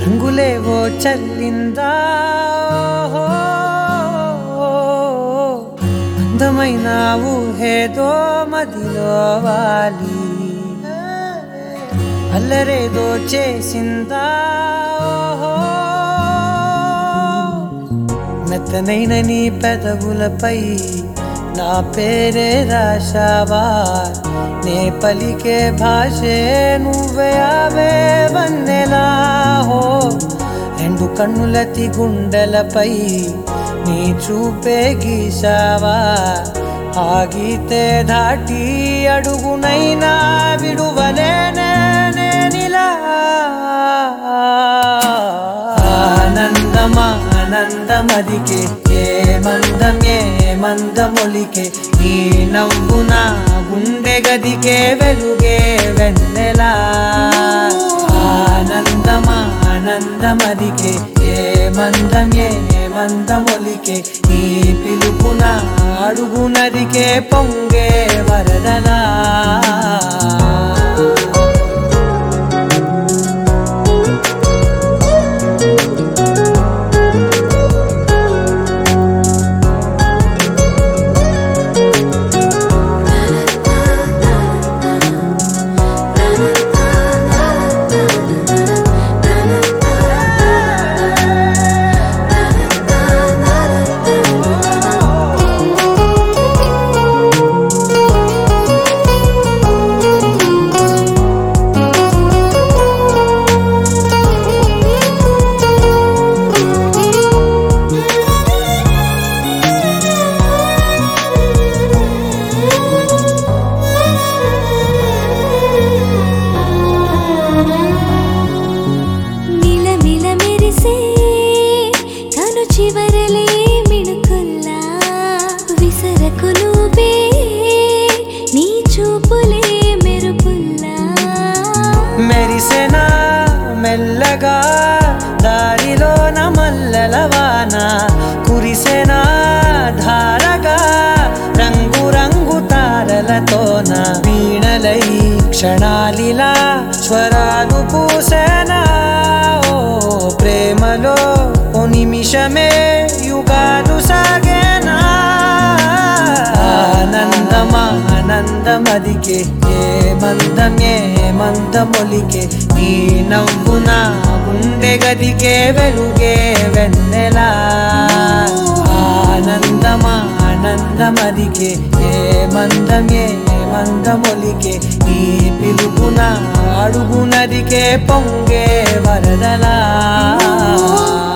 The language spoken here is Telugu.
రంగులేవో చల్లిందా ఓహో, అందమైన ఊహేదో మదిలో వాలి అల్లరేదో చేసిందా ఓహో, మెత్తనైన నీ పెదవులపై నా పేరే రాశావా నే పలికే భాషే నువ్వే అవే వన్నెలా హో రెండు కన్నులతి గుండెలపై నీ చూపే గీశావా ఆగితే దాటి అడుగునైనా విడువలేనే నేనిలా ఆనందమా ఆనందమదికే ఏ మందం ఏ మందమొలికే ఈ నవ్వు నా గుండె గదికే వెలుగే వెన్నెలా ఆనందమా ఆనందమదికే ఏ మందం ఏ మందమొలికే ఈ పిలుపున అడుగు నదికే పొంగే వరదలా మిలమిల మెరిసే కను చివరలే మిణుకుల్లా విసరకు నువ్వే నీ చూపులే మెరుపుల్లా మెరిసెనా మెల్లగా దారిలో మల్లెలవాన కురిసెనా ధారగా రంగు రంగు తారలతోన వీణలై క్షణాలిలా స్వరాలు పూసేనా ఓ ప్రేమలో ఓ నిమిషమే యుగాలు సాగేనా ఆనందమా ఆనందమదికే ఏ మందం ఏ మందమొలికే నీ నవ్వున గుండె గదికే వెలుగే వెన్నెలా ఆనందమా ఆనందమదికే ఏ మందం ఏ మందమొలికే నీ పిలుపున అడుగు నదికే పొంగే వరదలా